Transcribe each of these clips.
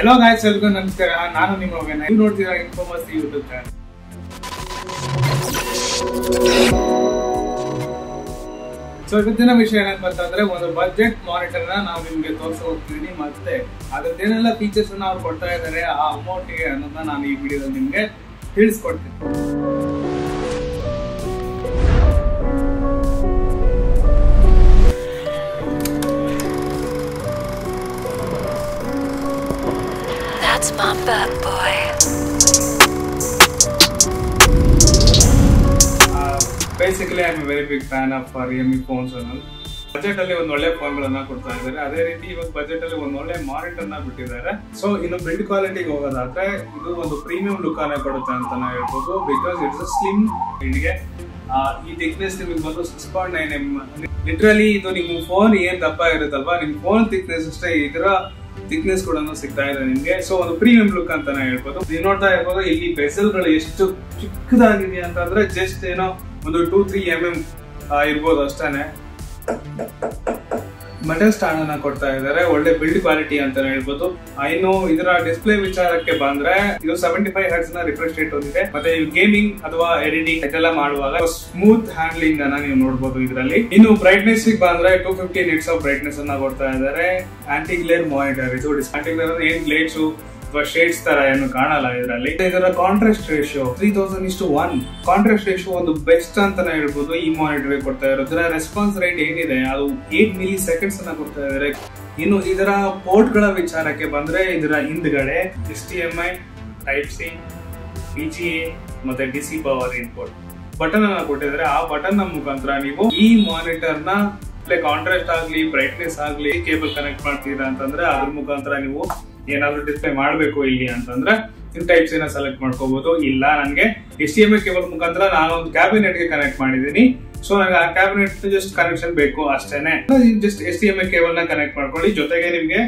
Hello guys ಎಲ್ರಿಗೂ ನಮಸ್ಕಾರ ನಾನು ನಿಮ್ಮ ಮಗನ ನೀವು ನೋಡ್ತೀರಾ ಇನ್ಫೋಮಸ್ ಯೂಟ್ಯೂಬ್ ಚಾನಲ್ ಸೊ ಇವತ್ತಿನ ವಿಷಯ ಏನಪ್ಪ ಅಂತಂದ್ರೆ ಒಂದು ಬಜೆಟ್ ಮಾನಿಟರ್ ನ ನಾವು ನಿಮ್ಗೆ ತೋರಿಸ ಹೋಗ್ತಿದೀನಿ ಮತ್ತೆ ಅದ್ರದ್ದೇನೆಲ್ಲ ಫೀಚರ್ಸ್ ಅನ್ನ ಅವ್ರು ಕೊಡ್ತಾ ಇದ್ದಾರೆ ಆ ಅಮೌಂಟ್ ಗೆ ಅನ್ನೋದನ್ನ ನಾನು ಈ ವಿಡಿಯೋದಲ್ಲಿ ನಿಮ್ಗೆ ತಿಳಿಸ್ಕೊಡ್ತೀನಿ That's my bad boy. Basically I am very big fan of Realme phones ಅನ್ನೋದು ಬಜೆಟ್ ಅಲ್ಲಿ ಒಂದು ಒಳ್ಳೆ ಫೋನ್ ಗಳನ್ನ ಕೊಡ್ತಾ ಇದ್ದಾರೆ ಅದೇ ರೀತಿ ಇವಾಗ ಬಜೆಟ್ ಅಲ್ಲಿ ಒಂದು ಒಳ್ಳೆ ಮಾನಿಟರ್ ನ ಬಿಟ್ಟಿದ್ದಾರೆ ಸೊ ಇನ್ನು ಬಿಲ್ಡ್ ಕ್ವಾಲಿಟಿಗೆ ಹೋಗೋದಾದ್ರೆ ಇದು ಒಂದು ಪ್ರೀಮಿಯಂ ಲುಕ್ ಅನ್ನ ಕೊಡುತ್ತೆ ಅಂತ ಹೇಳ್ಬೋದು ಬಿಕಾಸ್ ಇಟ್ಸ್ ಸ್ಲಿಮ್ ಇಲ್ಲಿಗೆ ಈ ಥಿಕ್ನೆಸ್ ನಿಮಗೆ ಬಂದು six point nine M literally ಇದು ನಿಮ್ಮ ಫೋನ್ ಏನ್ ದಪ್ಪ ಇರುತ್ತಲ್ವಾ ನಿಮ್ ಫೋನ್ ಥಿಕ್ನೆಸ್ ಅಷ್ಟೇ ಇದರ ಥಿಕ್ನೆಸ್ ಕೂಡ ಸಿಗ್ತಾ ಇದೆ ನಿಮ್ಗೆ ಸೊ ಒಂದು ಪ್ರೀಮಿಯಂ ಲುಕ್ ಅಂತಾನೆ ಹೇಳ್ಬೋದು ನೀವು ನೋಡ್ತಾ ಇರ್ಬೋದು ಇಲ್ಲಿ ಬೆಸಲ್ ಗಳು ಎಷ್ಟು ಚಿಕ್ಕದಾಗಿದೆ ಅಂತಂದ್ರೆ ಜಸ್ಟ್ ಏನೋ ಒಂದು ಟೂ ತ್ರೀ ಎಂ ಎಂ ಇರ್ಬೋದು ಅಷ್ಟೇನೆ ಮೆಟಲ್ ಸ್ಟ್ಯಾಂಡ್ ಅನ್ನ ಕೊಡ್ತಾ ಇದ್ದಾರೆ ಒಳ್ಳೆ ಬಿಲ್ಡ್ ಕ್ವಾಲಿಟಿ ಅಂತ ಹೇಳ್ಬೋದು ಆ, ಇನ್ನು ಇದರ ಡಿಸ್ಪ್ಲೇ ವಿಚಾರಕ್ಕೆ ಬಂದ್ರೆ ಇದು ಸೆವೆಂಟಿ ಫೈವ್ ಹರ್ಟ್ಸ್ ನ ರಿಫ್ರೆಶ್ ರೇಟ್ ಹೊಂದಿದೆ ಮತ್ತೆ ಗೇಮಿಂಗ್ ಅಥವಾ ಎಡಿಟಿಂಗ್ ಇದೆಲ್ಲ ಮಾಡುವಾಗ ಸ್ಮೂತ್ ಹ್ಯಾಂಡ್ಲಿಂಗ್ ಅನ್ನ ನೀವು ನೋಡಬಹುದು ಇದರಲ್ಲಿ ಇನ್ನು ಬ್ರೈಟ್ನೆಸ್ ಬಂದ್ರೆ two fifty nits of brightness ಅನ್ನ ಕೊಡ್ತಾ ಇದ್ದಾರೆ ಆಂಟಿ ಗ್ಲೇರ್ ಮಾನಿಟರ್ ಇದು ಆಂಟಿ ಗ್ಲೇರ್ ಏನ್ ಗ್ಲೇಡ್ಸ್ ಅಥವಾ ಶೇಡ್ಸ್ ತರ ಏನು ಕಾಣಲ್ಲ ಇದರಲ್ಲಿ ಇದರ ಕಾಂಟ್ರಾಸ್ಟ್ ರೇಷಿಯೋ ತ್ರೀ ತೌಸಂಡ್ ಇಷ್ಟು ಒನ್ ಕಾಂಟ್ರಾಸ್ಟ್ ರೇಷಿಯೋ ಒಂದು ಬೆಸ್ಟ್ ಅಂತಾನೆ ಹೇಳ್ಬೋದು ಈ ಮಾನಿಟರ್ ಕೊಡ್ತಾ ಇರೋದು ಇದರ ರೆಸ್ಪಾನ್ಸ್ ರೇಟ್ ಏನಿದೆ ಅದು ಏಟ್ ಮಿಲಿ ಸೆಕೆಂಡ್ಸ್ ಅನ್ನ ಕೊಡ್ತಾ ಇದ್ದಾರೆ ಇನ್ನು ಇದರ ಪೋರ್ಟ್ ಗಳ ವಿಚಾರಕ್ಕೆ ಬಂದ್ರೆ ಇದರ ಹಿಂದ್ಗಡೆ H D M I type C V G A ಮತ್ತೆ D C power input button ಅನ್ನ ಕೊಟ್ಟಿದ್ದಾರೆ ಆ ಬಟನ್ ನ ಮುಖಾಂತರ ನೀವು ಈ ಮಾನಿಟರ್ ನ ಕಾಂಟ್ರಾಸ್ಟ್ ಆಗ್ಲಿ ಬ್ರೈಟ್ನೆಸ್ ಆಗ್ಲಿ ಕೇಬಲ್ ಕನೆಕ್ಟ್ ಮಾಡ್ತೀರಾ ಅಂತಂದ್ರೆ ಅದ್ರ ಮುಖಾಂತರ ನೀವು ಏನಾದ್ರು ಡಿಸ್ಪ್ಲೇ ಮಾಡಬೇಕು ಇಲ್ಲಿ ಅಂತಂದ್ರೆ ಇನ್ ಟೈಪ್ಸ್ ಏನ ಸೆಲೆಕ್ಟ್ ಮಾಡ್ಕೋಬಹುದು ಇಲ್ಲ ನನಗೆ H D M I cable ಮುಖಾಂತರ ನಾನು ಒಂದು ಕ್ಯಾಬಿನೆಟ್ ಗೆ ಕನೆಕ್ಟ್ ಮಾಡಿದೀನಿ ಸೊ ನನಗೆ ಆ ಕ್ಯಾಬಿನೆಟ್ ಜಸ್ಟ್ ಕನೆಕ್ಷನ್ ಬೇಕು ಅಷ್ಟೇನೆ just H D M I cable ನ ಕನೆಕ್ಟ್ ಮಾಡ್ಕೊಳ್ಳಿ ಜೊತೆಗೆ ನಿಮ್ಗೆ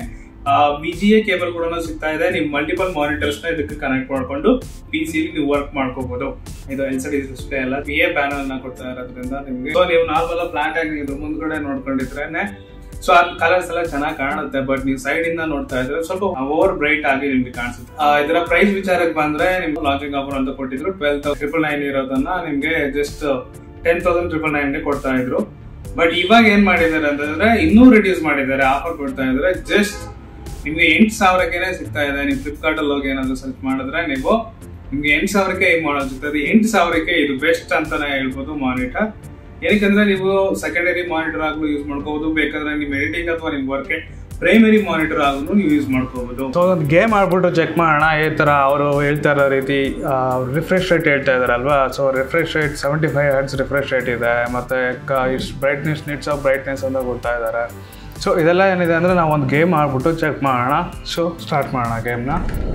ಬಿ ಜಿ ಎ ಕೇಬಲ್ ಕೂಡ ಸಿಗ್ತಾ ಇದೆ ನೀವು ಮಲ್ಟಿಪಲ್ ಮಾನಿಟರ್ಸ್ ನ ಇದಕ್ಕೆ ಕನೆಕ್ಟ್ ಮಾಡ್ಕೊಂಡು ಪಿ ಸಿ ನೀವು ವರ್ಕ್ ಮಾಡ್ಕೋಬಹುದು ಇದು ಎಲ್ ಸಿ ಡಿ ಡಿಸ್ಪ್ಲೇ ಎಲ್ಲ ಬಿ ಎ ಪ್ಯಾನಲ್ ನ ಕೊಡ್ತಾ ಇರೋದ್ರಿಂದ ನಿಮ್ಗೆ ಸೊ ನೀವು ನಾರ್ಮಲ್ ಪ್ಲಾಂಟ್ ಆಗಿ ಇದ್ರ ಮುಂದ್ಗಡೆ ನೋಡ್ಕೊಂಡಿದ್ರೇನೆ ಸೊ ಆ ಕಲರ್ಸ್ ಎಲ್ಲ ಚೆನ್ನಾಗಿ ಕಾಣುತ್ತೆ ಬಟ್ ನೀವು ಸೈಡ್ ಇಂದ ನೋಡ್ತಾ ಇದ್ರೆ ಸ್ವಲ್ಪ ಓವರ್ ಬ್ರೈಟ್ ಆಗಿ ನಿಮ್ಗೆ ಕಾಣಿಸುತ್ತೆ ಆ, ಇದರ ಪ್ರೈಸ್ ವಿಚಾರಕ್ಕೆ ಬಂದ್ರೆ ನಿಮ್ಗೆ ಲಾಂಚಿಂಗ್ ಆಫರ್ ಅಂತ ಕೊಟ್ಟಿದ್ರು ಟ್ವೆಲ್ ಟ್ರಿಪಲ್ ನೈನ್ ಇರೋದನ್ನ ನಿಮ್ಗೆ just ten thousand triple nine ಗೆ ಕೊಡ್ತಾ ಇದ್ರು ಬಟ್ ಇವಾಗ ಏನ್ ಮಾಡಿದ್ದಾರೆ ಅಂತಂದ್ರೆ ಇನ್ನೂ ರಿಡ್ಯೂಸ್ ಮಾಡಿದ್ದಾರೆ ಆಫರ್ ಕೊಡ್ತಾ ಇದ್ದಾರೆ ಜಸ್ಟ್ ನಿಮ್ಗೆ ಎಂಟು ಸಾವಿರಕ್ಕೆ ಸಿಗ್ತಾ ಇದೆ ನೀವು ಫ್ಲಿಪ್ಕಾರ್ಟ್ ಅಲ್ಲಿ ಹೋಗಿ ಏನಾದ್ರು ಸರ್ಚ್ ಮಾಡಿದ್ರೆ ನೀವು ನಿಮ್ಗೆ ಎಂಟು ಸಾವಿರಕ್ಕೆ ಈ ಮಾಡಲ್ ಸಿಗ್ತದೆ ಎಂಟು ಸಾವಿರಕ್ಕೆ ಇದು ಬೆಸ್ಟ್ ಅಂತಾನೆ ಹೇಳ್ಬೋದು ಮಾನಿಟರ್ ಏನಕ್ಕಂದ್ರೆ ನೀವು ಸೆಕೆಂಡರಿ ಮಾನಿಟರ್ ಆಗಲು ಯೂಸ್ ಮಾಡ್ಕೋಬಹುದು ಬೇಕಾದ್ರೆ ನಿಮ್ ಎಡಿಟಿಂಗ್ ಅಥವಾ ನಿಮ್ ವರ್ಕ್ ಪ್ರೈಮರಿ ಮಾನಿಟರ್ ಆಗಲು ನೀವು ಯೂಸ್ ಮಾಡ್ಕೋಬಹುದು ಸೊ ಒಂದು ಗೇಮ್ ಆಡ್ಬಿಟ್ಟು ಚೆಕ್ ಮಾಡೋಣ ಈ ಥರ ಅವರು ಹೇಳ್ತಾ ಇರೋ ರೀತಿ ರಿಫ್ರೆಶ್ ರೇಟ್ ಹೇಳ್ತಾ ಇದ್ದಾರಲ್ವಾ so refresh rate seventy five hertz refresh rate ಇದೆ ಮತ್ತು ಕ ಇಷ್ಟು ಬ್ರೈಟ್ನೆಸ್ ನಿಟ್ಸ್ ಆಫ್ ಬ್ರೈಟ್ನೆಸ್ ಅಂತ ಕೊಡ್ತಾ ಇದ್ದಾರೆ ಸೊ ಇದೆಲ್ಲ ಏನಿದೆ ಅಂದರೆ ನಾವು ಒಂದು ಗೇಮ್ ಆಡ್ಬಿಟ್ಟು ಚೆಕ್ ಮಾಡೋಣ ಸೊ ಸ್ಟಾರ್ಟ್ ಮಾಡೋಣ ಗೇಮ್ನ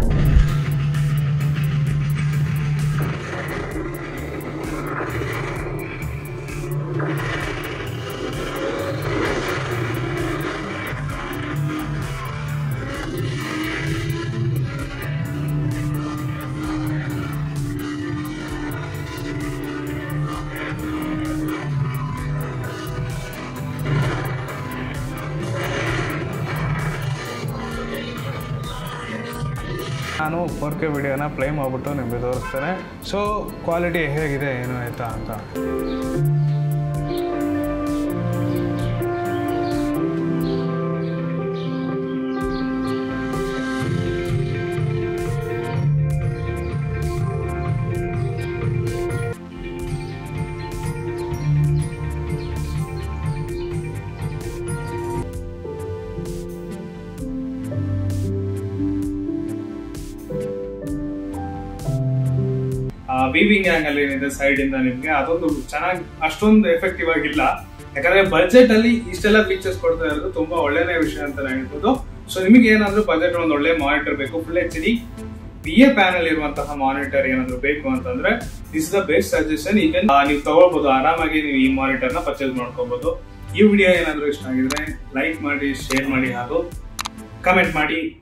ನಾನು ಫೋರ್ ಕೆ ವಿಡಿಯೋನ ಪ್ಲೇ ಮಾಡಿಬಿಟ್ಟು ನಿಮಗೆ ತೋರಿಸ್ತೇನೆ ಸೊ ಕ್ವಾಲಿಟಿ ಹೇಗಿದೆ ಏನು ಆಯಿತಾ ಅಂತ ವೀವಿಂಗ್ ಆಂಗಲ್ ಏನಿದೆ ಸೈಡ್ ಇಂದ ನಿಮ್ಗೆ ಅದೊಂದು ಚೆನ್ನಾಗಿ ಅಷ್ಟೊಂದು ಎಫೆಕ್ಟಿವ್ ಆಗಿಲ್ಲ ಯಾಕಂದ್ರೆ ಬಜೆಟ್ ಅಲ್ಲಿ ಇಷ್ಟೆಲ್ಲ ಫೀಚರ್ಸ್ ಕೊಡ್ತಾ ಇರೋದು ತುಂಬಾ ಒಳ್ಳೆನೇ ವಿಷಯ ಅಂತ ಹೇಳ್ಬೋದು ಸೊ ನಿಮಗೆ ಏನಾದ್ರೂ ಬಜೆಟ್ ಒಂದು ಒಳ್ಳೆ ಮಾನಿಟರ್ ಬೇಕು full H D V A panel ಇರುವಂತಹ ಮಾನಿಟರ್ ಏನಾದ್ರು ಬೇಕು ಅಂತಂದ್ರೆ ದಿಸ್ ದ ಬೆಸ್ಟ್ ಸಜೆಷನ್ ಈಗ ನೀವು ತಗೊಳ್ಬಹುದು ಆರಾಮಾಗಿ ನೀವು ಈ ಮಾನಿಟರ್ ನ ಪರ್ಚೇಸ್ ಮಾಡ್ಕೋಬಹುದು ಈ ವಿಡಿಯೋ ಏನಾದ್ರು ಇಷ್ಟ ಆಗಿದ್ರೆ ಲೈಕ್ ಮಾಡಿ ಶೇರ್ ಮಾಡಿ ಹಾಗೂ ಕಮೆಂಟ್ ಮಾಡಿ